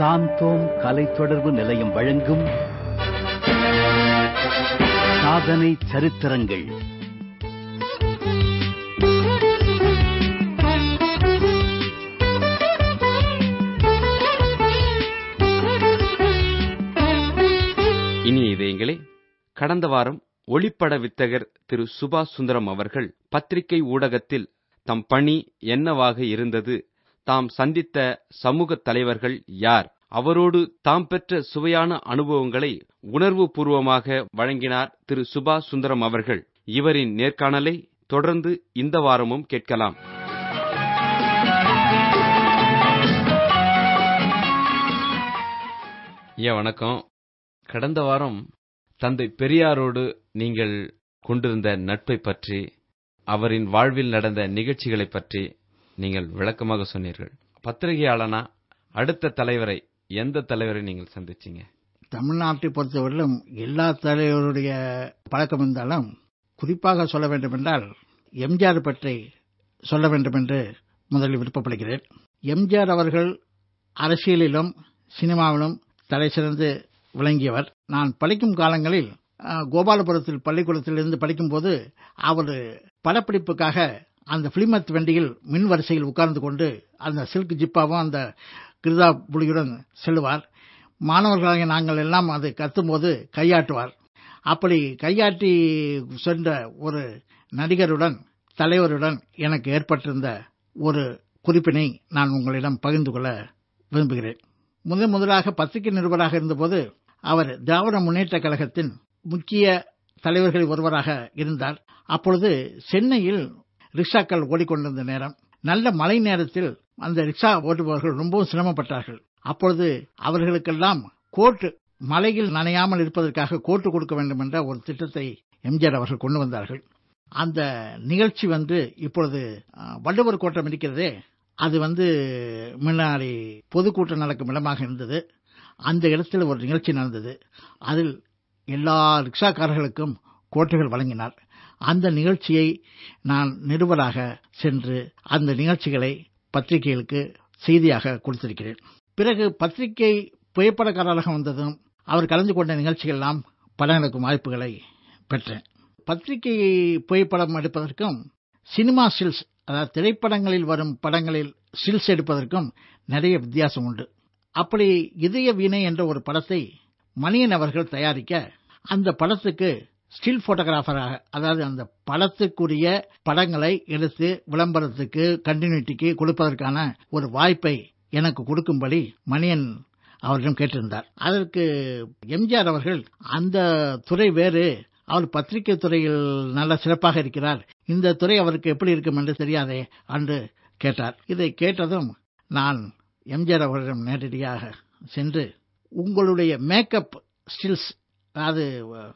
சாந்தோம் கலை தொடர்பு நிலையம் வழங்கும் சாதனை சரித்திரங்கள் இனிய இதயங்களே கடந்த வாரம் ஒளிப்பட வித்தகர் திரு சுபாஷ் சுந்தரம் அவர்கள் பத்திரிகை ஊடகத்தில் தம் பணி என்னவாக இருந்தது தாம் சந்தித்த சமூக தலைவர்கள் யார் அவரோடு தாம் பெற்ற சுவையான அனுபவங்களை உணர்வு பூர்வமாக வழங்கினார் திரு சுபாஷ் சுந்தரம் அவர்கள் இவரின் நேர்காணலை தொடர்ந்து இந்த வாரமும் கேட்கலாம் ஐயா வணக்கம் கடந்த வாரம் தந்தை பெரியாரோடு நீங்கள் கொண்டிருந்த நட்பை பற்றி அவரின் வாழ்வில் நடந்த நிகழ்ச்சிகளைப் பற்றி நீங்கள் விளக்கமாக சொன்னீர்கள் பத்திரிகையாளனா அடுத்த தலைவரை எந்த தலைவரை நீங்கள் சந்திச்சீங்க தமிழ்நாட்டை பொறுத்தவரையிலும் எல்லா தலைவருடைய பழக்கம் இருந்தாலும் குறிப்பாக சொல்ல வேண்டும் என்றால் எம்ஜிஆர் பற்றி சொல்ல வேண்டும் என்று முதலில் விருப்பப்படுகிறேன் எம்ஜிஆர் அவர்கள் அரசியலிலும் சினிமாவிலும் தலை சிறந்து விளங்கியவர் நான் படிக்கும் காலங்களில் அஹ், கோபாலபுரத்தில் பள்ளிக்கூடத்திலிருந்து படிக்கும்போது அவர் படப்பிடிப்புக்காக அந்த பிலிமத் வண்டியில் மின் வரிசையில் உட்கார்ந்து கொண்டு அந்த சில்க் ஜிப்பாவும் அந்த கிருதா புலியுடன் செல்லுவார் மாணவர்களாகிய நாங்கள் எல்லாம் அது கத்தும்போது கையாட்டுவார் அப்படி கையாட்டி சென்ற ஒரு நடிகருடன் தலைவருடன் எனக்கு ஏற்பட்டிருந்த ஒரு குறிப்பினை நான் உங்களிடம் பகிர்ந்து கொள்ள விரும்புகிறேன் முதன் முதலாக பத்திரிகை நிருபராக இருந்தபோது அவர் திராவிட முன்னேற்றக் கழகத்தின் முக்கிய தலைவர்களில் ஒருவராக இருந்தார் அப்பொழுது சென்னையில் ரிக்ஷாக்கள் ஓடிக்கொண்டிருந்த நேரம் நல்ல மழை நேரத்தில் அந்த ரிக்ஷா ஓட்டுபவர்கள் ரொம்பவும் சிரமப்பட்டார்கள் அப்பொழுது அவர்களுக்கெல்லாம் கோட்டு மழையில் நனையாமல் இருப்பதற்காக கோட்டு கொடுக்க வேண்டும் என்ற ஒரு திட்டத்தை எம்ஜிஆர் அவர்கள் கொண்டு வந்தார்கள் அந்த நிகழ்ச்சி வந்து இப்பொழுது அஹ், வள்ளுவர் கோட்டம் இருக்கிறதே அது வந்து முன்னாடி பொதுக்கூட்டம் நடக்கும் இடமாக இருந்தது அந்த இடத்தில் ஒரு நிகழ்ச்சி நடந்தது அதில் எல்லா ரிக்ஷாக்காரர்களுக்கும் கோட்டுகள் வழங்கினார் அந்த நிகழ்ச்சியை நான் நிருபராக சென்று அந்த நிகழ்ச்சிகளை பத்திரிகைகளுக்கு செய்தியாக கொடுத்திருக்கிறேன் பிறகு பத்திரிகை புகைப்படக்காரராக வந்ததும் அவர் கலந்து கொண்ட நிகழ்ச்சிகள் எல்லாம் படம் எடுக்கும் வாய்ப்புகளை பெற்றேன் பத்திரிகை புகைப்படம் எடுப்பதற்கும் சினிமா ஸ்டில்ஸ் அதாவது திரைப்படங்களில் வரும் படங்களில் ஸ்டில்ஸ் எடுப்பதற்கும் நிறைய வித்தியாசம் உண்டு அப்படி இதய வீணை என்ற ஒரு படத்தை மணியன் அவர்கள் தயாரிக்க அந்த படத்துக்கு ஸ்டில் போட்டோகிராஃபராக அதாவது அந்த படத்துக்குரிய படங்களை எடுத்து விளம்பரத்துக்கு கண்டினியூட்டிக்கு கொடுப்பதற்கான ஒரு வாய்ப்பை எனக்கு கொடுக்கும்படி மணியன் அவரிடம் கேட்டிருந்தார் அதற்கு எம்ஜிஆர் அவர்கள் அந்த துறை வேறு அவர் பத்திரிகை துறையில் நல்ல சிறப்பாக இருக்கிறார் இந்த துறை அவருக்கு எப்படி இருக்கும் என்று தெரியாதே என்று கேட்டார் இதை கேட்டதும் நான் எம்ஜிஆர் அவர்களிடம் நேரடியாக சென்று உங்களுடைய மேக்கப் ஸ்டில்ஸ் அதாவது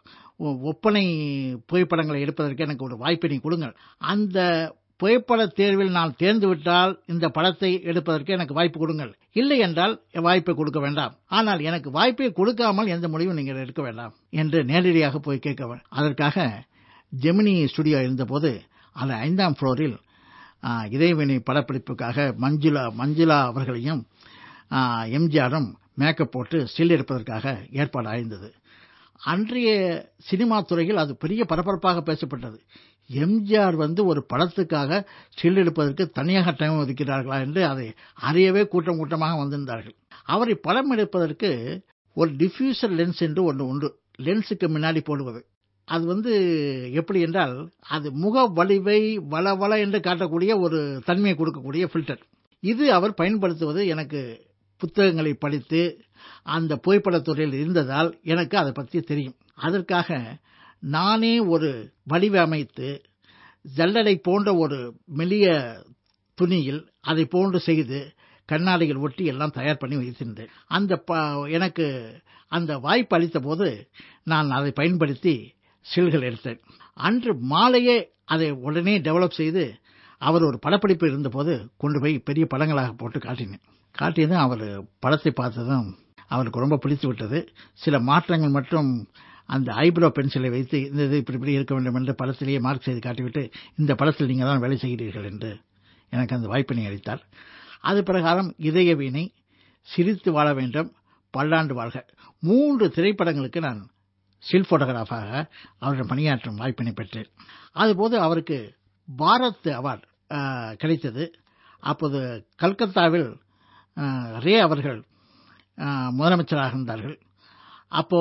ஒ- ஒப்பனை புகைப்படங்களை எடுப்பதற்கு எனக்கு ஒரு வாய்ப்பினை கொடுங்கள் அந்த புகைப்பட தேர்வில் நான் தேர்ந்து விட்டால் இந்த படத்தை எடுப்பதற்கு எனக்கு வாய்ப்பு கொடுங்கள் இல்லை என்றால் வாய்ப்பை கொடுக்க வேண்டாம் ஆனால் எனக்கு வாய்ப்பை கொடுக்காமல் எந்த முடிவும் நீங்கள் எடுக்க வேண்டாம் என்று நேரடியாக போய் கேட்க வே- அதற்காக ஜெமினி ஸ்டுடியோ இருந்தபோது அது ஐந்தாம் ஃப்ளோரில் ஆ, இதயவினை படப்பிடிப்புக்காக மஞ்சுளா மஞ்சுளா அவர்களையும் ஆ, எம்ஜிஆரும் மேக்கப் போட்டு ஸ்டில் எடுப்பதற்காக ஏற்பாடு ஆயிருந்தது அன்றைய சினிமா துறையில் அது பெரிய பரபரப்பாக பேசப்பட்டது எம்ஜிஆர் வந்து ஒரு படத்துக்காக ஸ்டில் எடுப்பதற்கு தனியாக டைம் ஒதுக்கிறார்களா என்று அதை அறியவே கூட்டம் கூட்டமாக வந்திருந்தார்கள் அவரை படம் எடுப்பதற்கு ஒரு டிஃப்யூசர் லென்ஸ் என்று ஒன்று உண்டு லென்ஸுக்கு முன்னாடி போடுவது அது வந்து எப்படி என்றால் அது முக வலிவை வளவள என்று காட்டக்கூடிய ஒரு தன்மையை கொடுக்கக்கூடிய ஃபில்டர் இது அவர் பயன்படுத்துவது எனக்கு புத்தகங்களை படித்து அந்த புகைப்படத் துறையில் இருந்ததால் எனக்கு அதை பற்றி தெரியும் அதற்காக நானே ஒரு வடிவமைத்து ஜல்லடை போன்ற ஒரு மெல்லிய துணியில் அதை போன்று செய்து கண்ணாடிகள் ஒட்டி எல்லாம் தயார் பண்ணி வைத்திருந்தேன் அந்த ப- எனக்கு அந்த வாய்ப்பு அளித்த போது நான் அதை பயன்படுத்தி சில்கள் எடுத்தேன் அன்று மாலையே அதை உடனே டெவலப் செய்து அவர் ஒரு படப்பிடிப்பு இருந்தபோது கொண்டு போய் பெரிய படங்களாக போட்டு காட்டினேன் காட்டியதும் அவர் படத்தை பார்த்ததும் அவருக்கு ரொம்ப பிடித்து விட்டது சில மாற்றங்கள் மற்றும் அந்த ஐப்ரோ பென்சிலை வைத்து இந்த இது இப்படி இப்படி இருக்க வேண்டும் என்று படத்திலேயே மார்க் செய்து காட்டிவிட்டு இந்த படத்தில் நீங்கள் தான் வேலை செய்கிறீர்கள் என்று எனக்கு அந்த வாய்ப்பினை அளித்தார் அது பிரகாரம் இதய வீணை சிரித்து வாழ வேண்டும் பல்லாண்டு வாழ்க மூன்று திரைப்படங்களுக்கு நான் ஸ்டில் போட்டோகிராஃபாக அவரிடம் பணியாற்றும் வாய்ப்பினை பெற்றேன் அதுபோது அவருக்கு பாரத் அவார்டு கிடைத்தது அப்போது கல்கத்தாவில் ரே அவர்கள் முதலமைச்சராக இருந்தார்கள் அப்போ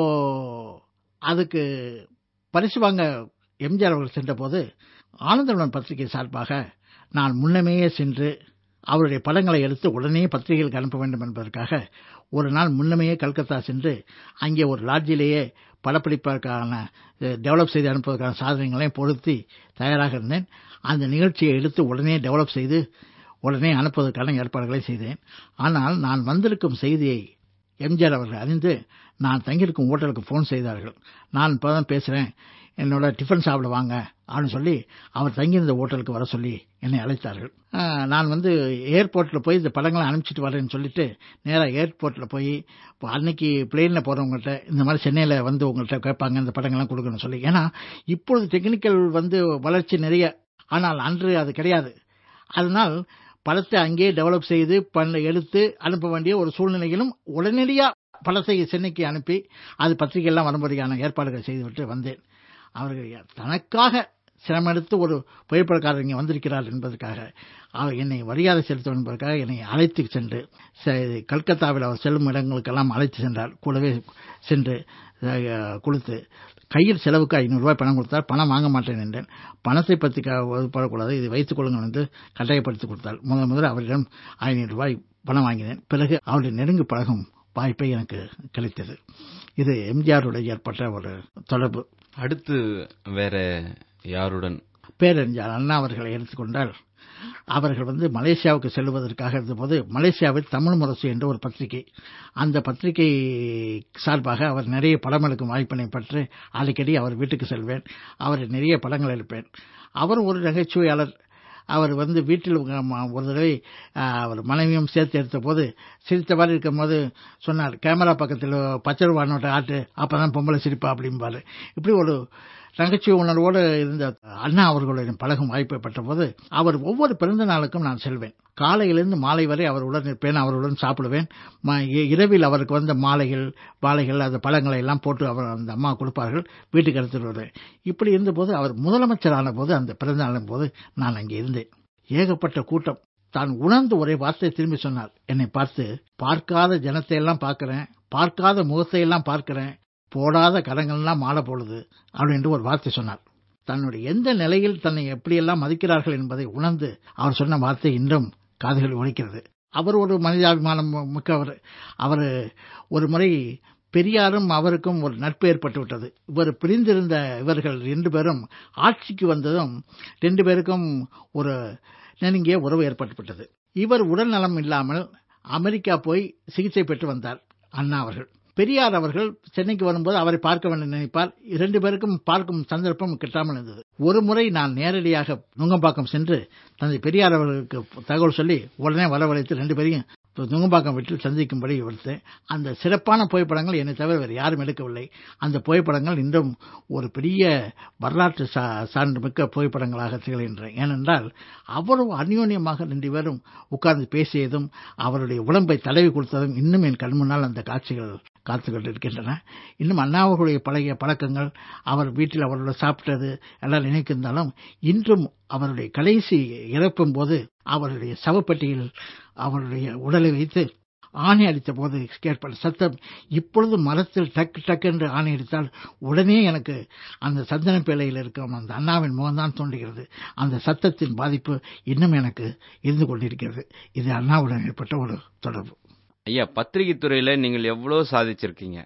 அதுக்கு பரிசு வாங்க எம்ஜிஆர் அவர்கள் சென்றபோது ஆனந்தவன் பத்திரிகை சார்பாக நான் முன்னமேயே சென்று அவருடைய படங்களை எடுத்து உடனே பத்திரிகைகளுக்கு அனுப்ப வேண்டும் என்பதற்காக ஒரு நாள் முன்னமேயே கல்கத்தா சென்று அங்கே ஒரு லாட்ஜிலேயே படப்பிடிப்பதற்கான டெவலப் செய்து அனுப்புவதற்கான சாதனங்களையும் பொருத்தி தயாராக இருந்தேன் அந்த நிகழ்ச்சியை எடுத்து உடனே டெவலப் செய்து உடனே அனுப்புவதற்கான ஏற்பாடுகளை செய்தேன் ஆனால் நான் வந்திருக்கும் செய்தியை எம்ஜிஆர் அவர்கள் அறிந்து நான் தங்கியிருக்கும் ஹோட்டலுக்கு ஃபோன் செய்தார்கள் நான் இப்போ தான் பேசுகிறேன் என்னோட டிஃபன் சாப்பிட வாங்க அப்படின்னு சொல்லி அவர் தங்கியிருந்த ஹோட்டலுக்கு வர சொல்லி என்னை அழைத்தார்கள் நான் வந்து ஏர்போர்ட்டில் போய் இந்த படங்களை அனுப்பிச்சிட்டு வரேன்னு சொல்லிட்டு நேராக ஏர்போர்ட்டில் போய் இப்போ அன்னைக்கு பிளெயினில் போகிறவங்கள்ட்ட இந்த மாதிரி சென்னையில் வந்து உங்கள்கிட்ட கேட்பாங்க இந்த படங்கள்லாம் கொடுக்கணும்னு சொல்லி ஏன்னா இப்பொழுது டெக்னிக்கல் வந்து வளர்ச்சி நிறைய ஆனால் அன்று அது கிடையாது அதனால் படத்தை அங்கேயே டெவலப் செய்து பண்ண எடுத்து அனுப்ப வேண்டிய ஒரு சூழ்நிலையிலும் உடனடியாக படத்தை சென்னைக்கு அனுப்பி அது பத்திரிகையெல்லாம் வரும்படியான ஏற்பாடுகள் செய்துவிட்டு வந்தேன் அவர்கள் தனக்காக சிரமம் எடுத்து ஒரு புகைப்படக்காரர் இங்கே வந்திருக்கிறார் என்பதற்காக அவர் என்னை மரியாதை செலுத்தும் என்பதற்காக என்னை அழைத்து சென்று கல்கத்தாவில் அவர் செல்லும் இடங்களுக்கெல்லாம் அழைத்து சென்றார் கூடவே சென்று கொடுத்து கையில் செலவுக்கு ஐநூறு ரூபாய் பணம் கொடுத்தார் பணம் வாங்க மாட்டேன் என்றேன் பணத்தை பற்றி போடக்கூடாது இது வைத்துக் கொள்ளுங்கள் என்று கட்டாயப்படுத்தி கொடுத்தார் முதல் முதல் அவரிடம் ஐநூறு ரூபாய் பணம் வாங்கினேன் பிறகு அவருடைய நெருங்கு பழகும் வாய்ப்பை எனக்கு கிடைத்தது இது எம்ஜிஆருடைய ஏற்பட்ட ஒரு தொடர்பு அடுத்து வேற யாருடன் பேரறிஞர் அண்ணா அவர்களை எடுத்துக்கொண்டால் அவர்கள் வந்து மலேசியாவுக்கு செல்வதற்காக இருந்தபோது மலேசியாவில் தமிழ் முரசு என்ற ஒரு பத்திரிகை அந்த பத்திரிகை சார்பாக அவர் நிறைய படம் எடுக்கும் வாய்ப்பினை பெற்று அடிக்கடி அவர் வீட்டுக்கு செல்வேன் அவர் நிறைய படங்கள் எடுப்பேன் அவர் ஒரு நகைச்சுவையாளர் அவர் வந்து வீட்டில் ஒரு தடவை அவர் மனைவியும் சேர்த்து எடுத்த போது சிரித்தவாறு இருக்கும் போது சொன்னார் கேமரா பக்கத்தில் பச்சை ரூபா நோட்டை ஆட்டு அப்பதான் பொம்பளை சிரிப்பா அப்படிம்பாரு இப்படி ஒரு நகைச்சுவை உணர்வோடு இருந்த அண்ணா அவர்களுடன் பழகும் வாய்ப்பை பெற்ற போது அவர் ஒவ்வொரு பிறந்த நாளுக்கும் நான் செல்வேன் காலையிலிருந்து மாலை வரை அவருடன் இருப்பேன் அவருடன் சாப்பிடுவேன் இரவில் அவருக்கு வந்த மாலைகள் வாழைகள் அந்த பழங்களை எல்லாம் போட்டு அவர் அந்த அம்மா கொடுப்பார்கள் வீட்டுக்கு எடுத்துட்டு வருவேன் இப்படி இருந்தபோது அவர் முதலமைச்சரான போது அந்த பிறந்த நாளின் போது நான் அங்கே இருந்தேன் ஏகப்பட்ட கூட்டம் தான் உணர்ந்து ஒரே வார்த்தை திரும்பி சொன்னார் என்னை பார்த்து பார்க்காத ஜனத்தை எல்லாம் பார்க்கிறேன் பார்க்காத முகத்தை எல்லாம் பார்க்கிறேன் போடாத கரங்கள்லாம் மாலை போடுது அப்படின்னு ஒரு வார்த்தை சொன்னார் தன்னுடைய எந்த நிலையில் தன்னை எப்படியெல்லாம் மதிக்கிறார்கள் என்பதை உணர்ந்து அவர் சொன்ன வார்த்தை இன்றும் காதுகளில் ஒழிக்கிறது அவர் ஒரு மனிதாபிமானம் மிக்கவர் அவர் ஒரு முறை பெரியாரும் அவருக்கும் ஒரு நட்பு ஏற்பட்டு விட்டது இவர் பிரிந்திருந்த இவர்கள் ரெண்டு பேரும் ஆட்சிக்கு வந்ததும் ரெண்டு பேருக்கும் ஒரு நெருங்கிய உறவு ஏற்பட்டுவிட்டது இவர் உடல் நலம் இல்லாமல் அமெரிக்கா போய் சிகிச்சை பெற்று வந்தார் அண்ணா அவர்கள் பெரியார் அவர்கள் சென்னைக்கு வரும்போது அவரை பார்க்க வேண்டும் நினைப்பார் இரண்டு பேருக்கும் பார்க்கும் சந்தர்ப்பம் கிட்டாமல் இருந்தது ஒரு முறை நான் நேரடியாக நுங்கம்பாக்கம் சென்று தந்தை பெரியார் அவர்களுக்கு தகவல் சொல்லி உடனே வரவழைத்து ரெண்டு பேரையும் நுங்கம்பாக்கம் வீட்டில் சந்திக்கும்படி விடுத்தேன் அந்த சிறப்பான புகைப்படங்கள் என்னை தவிர வேறு யாரும் எடுக்கவில்லை அந்த புகைப்படங்கள் இன்றும் ஒரு பெரிய வரலாற்று சான்று மிக்க புகைப்படங்களாக திகழ்கின்றன ஏனென்றால் அவ்வளவு அந்யோன்யமாக ரெண்டு பேரும் உட்கார்ந்து பேசியதும் அவருடைய உடம்பை தடவி கொடுத்ததும் இன்னும் என் கண் முன்னால் அந்த காட்சிகள் காத்து கொண்டிருக்கின்றன இன்னும் அண்ணாவர்களுடைய பழைய பழக்கங்கள் அவர் வீட்டில் அவரோட சாப்பிட்டது எல்லாம் நினைக்கின்றாலும் இன்றும் அவருடைய கடைசி இறப்பும் போது அவருடைய சவப்பெட்டியில் அவருடைய உடலை வைத்து ஆணை அடித்த போது ஏற்பட்ட சத்தம் இப்பொழுது மரத்தில் டக்கு டக்கு என்று ஆணை அடித்தால் உடனே எனக்கு அந்த சந்தன பேழையில் இருக்கும் அந்த அண்ணாவின் முகம்தான் தோன்றுகிறது அந்த சத்தத்தின் பாதிப்பு இன்னும் எனக்கு இருந்து கொண்டிருக்கிறது இது அண்ணாவுடன் ஏற்பட்ட ஒரு தொடர்பு ஐயா பத்திரிகை துறையில நீங்கள் எவ்வளோ சாதிச்சிருக்கீங்க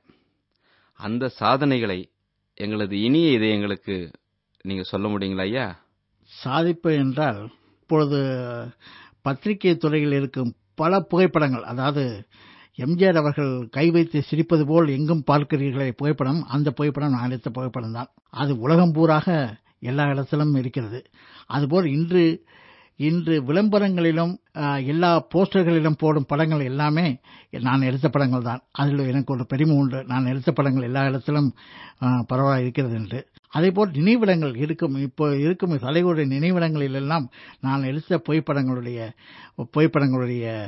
அந்த சாதனைகளை எங்களது இனிய இதயங்களுக்கு நீங்க சொல்ல முடியுங்களா ஐயா சாதிப்பு என்றால் இப்பொழுது பத்திரிகை துறையில் இருக்கும் பல புகைப்படங்கள் அதாவது எம்ஜிஆர் அவர்கள் கை வைத்து சிரிப்பது போல் எங்கும் பார்க்கிறீர்களே புகைப்படம் அந்த புகைப்படம் நான் எடுத்த புகைப்படம் தான் அது உலகம் பூராக எல்லா இடத்திலும் இருக்கிறது அதுபோல் இன்று இன்று விளம்பரங்களிலும் எல்லா போஸ்டர்களிலும் போடும் படங்கள் எல்லாமே நான் எடுத்த படங்கள் தான் அதில் எனக்கு ஒரு பெருமை உண்டு நான் எடுத்த படங்கள் எல்லா இடத்திலும் பரவாயில்ல இருக்கிறது என்று அதேபோல் நினைவிடங்கள் இருக்கும் இப்போ இருக்கும் தலைவருடைய நினைவிடங்களில் எல்லாம் நான் எடுத்த புகைப்படங்களுடைய புகைப்படங்களுடைய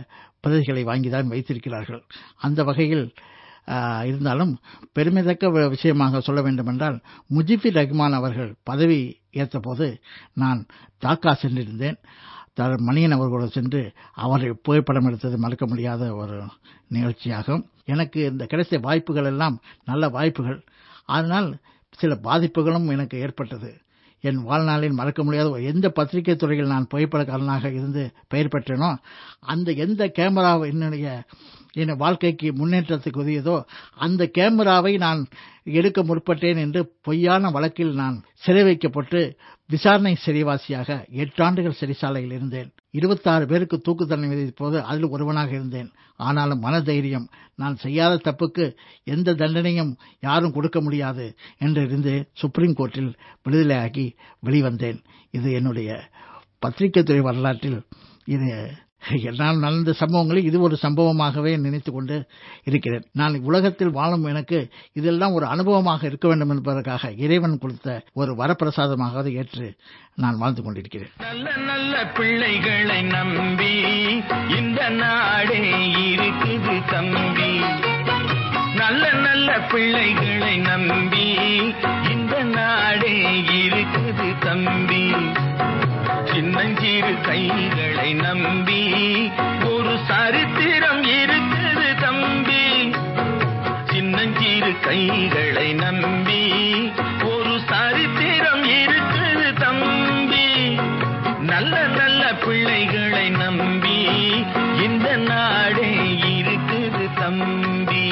பதவிகளை வாங்கிதான் வைத்திருக்கிறார்கள் அந்த வகையில் ஆஹ், இருந்தாலும் பெருமைதக்க வ- விஷயமாக சொல்ல வேண்டுமென்றால் முஜிபுர் ரஹ்மான் அவர்கள் பதவி ஏற்றபோது நான் டாக்கா சென்றிருந்தேன் த- மணியன் அவர்களோடு சென்று அவரை புகைப்படம் எடுத்தது மறக்க முடியாத ஒரு நிகழ்ச்சியாகும் எனக்கு இந்த கிடைத்த வாய்ப்புகள் எல்லாம் நல்ல வாய்ப்புகள் அதனால் சில பாதிப்புகளும் எனக்கு ஏற்பட்டது என் வாழ்நாளில் மறக்க முடியாத ஒரு எந்த பத்திரிகை துறையில் நான் புகைப்படக்காரனாக இருந்து பெயர் பெற்றேனோ அந்த எந்த கேமரா என்னுடைய என் வாழ்க்கைக்கு முன்னேற்றத்துக்கு உதவியதோ அந்த கேமராவை நான் எடுக்க முற்பட்டேன் என்று பொய்யான வழக்கில் நான் சிறை வைக்கப்பட்டு விசாரணை சிறைவாசியாக எட்டாண்டுகள் சிறைச்சாலையில் இருந்தேன் 26 பேருக்கு தூக்கு தண்டனை விதித்த போது அதில் ஒருவனாக இருந்தேன் ஆனாலும் மனதைரியம் நான் செய்யாத தப்புக்கு எந்த தண்டனையும் யாரும் கொடுக்க முடியாது என்று இருந்து சுப்ரீம் கோர்ட்டில் விடுதலையாகி வெளிவந்தேன் இது என்னுடைய பத்திரிகை துறை வரலாற்றில் இது என்னால் நடந்த சம்பவங்களில் இது ஒரு சம்பவமாகவே நினைத்துக் கொண்டு இருக்கிறேன் நான் உலகத்தில் வாழும் எனக்கு இதெல்லாம் ஒரு அனுபவமாக இருக்க வேண்டும் என்பதற்காக இறைவன் கொடுத்த ஒரு வரப்பிரசாதமாக அதை ஏற்று நான் வாழ்ந்து கொண்டிருக்கிறேன் நல்ல நல்ல பிள்ளைகளை நம்பி இந்த நாடே இருக்குது தம்பி நல்ல நல்ல பிள்ளைகளை நம்பி இந்த நாடே இருக்குது தம்பி சின்னஞ்சிறு கைகளை நம்பி ஒரு சரித்திரம் இருக்குது தம்பி சின்னஞ்சிறு கைகளை நம்பி ஒரு சரித்திரம் இருக்குது தம்பி நல்ல நல்ல பிள்ளைகளை நம்பி இந்த நாடே இருக்குது தம்பி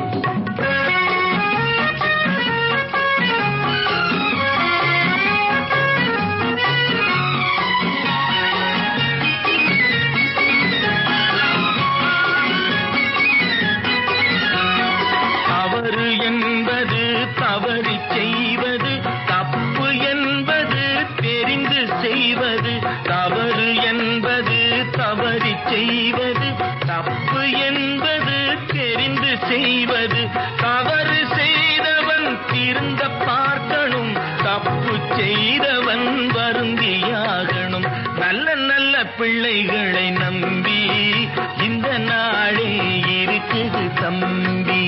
தவறு என்பது தவறி செய்வது தப்பு என்பது தெரிந்து செய்வது தவறு என்பது தவறி செய்வது தப்பு என்பது தெரிந்து செய்வது தவறு செய்தவன் திருந்த பார்க்கணும் தப்பு செய்தவன் வருந்தியாகணும் நல்ல நல்ல பிள்ளைகளை நம்பி இந்த நாடே இருக்குது தம்பி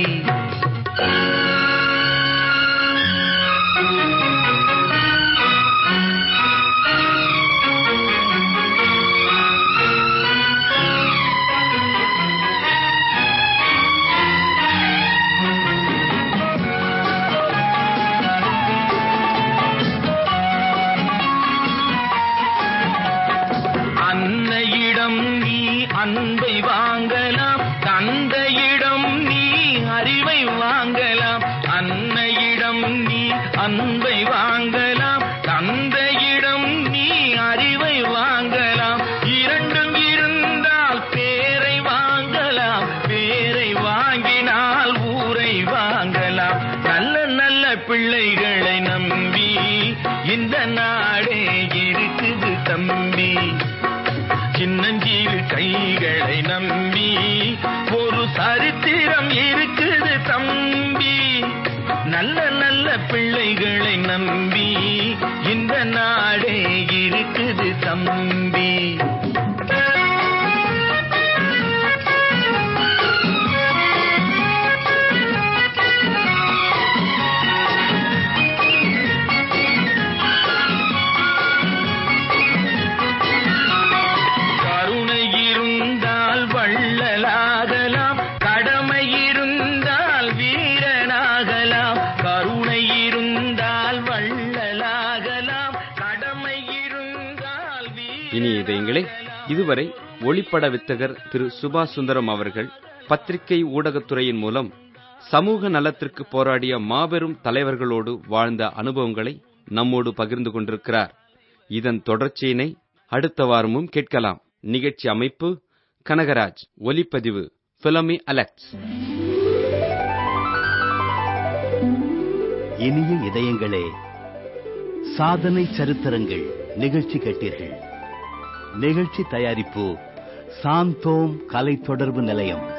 அன்னையிடம் நீ அன்பை வாங்கலாம் தந்தையிடம் நீ அறிவை வாங்கலாம் அன்னையிடம் நீ அன்பை வாங்கலாம் தந்தையிடம் நீ அறிவை வாங்கலாம் இரண்டும் இருந்தால் பேரை வாங்கலாம் பேரை வாங்கினால் ஊரை வாங்கலாம் நல்ல நல்ல பிள்ளைகளை நம்பி இந்த நாடே இருக்குது தம்பி சின்னஞ்சிறு கைகளை நம்பி ஒரு சரித்திரம் இருக்குது தம்பி நல்ல நல்ல பிள்ளைகளை நம்பி இந்த நாடே இருக்குது தம்பி கருணை இருந்தால் வள்ளலாகலாம் கடமை இருந்தால் வீரனாகலாம் கருணை இருந்தால் வள்ளலாகலாம் கடமை இருந்தால் இனி இதயங்களே இதுவரை ஒளிப்பட வித்தகர் திரு சுபாஷ் சுந்தரம் அவர்கள் பத்திரிகை ஊடகத்துறையின் மூலம் சமூக நலத்திற்கு போராடிய மாபெரும் தலைவர்களோடு வாழ்ந்த அனுபவங்களை நம்மோடு பகிர்ந்து கொண்டிருக்கிறார் இதன் தொடர்ச்சியினை அடுத்த வாரமும் கேட்கலாம் நிகழ்ச்சி அமைப்பு கனகராஜ் ஒலிப்பதிவு பிலமி அலெக்ஸ் இனிய இதயங்களே சாதனை சரித்திரங்கள் நிகழ்ச்சி கேட்டீர்கள் நிகழ்ச்சி தயாரிப்பு சாந்தோம் கலை தொடர்பு நிலையம்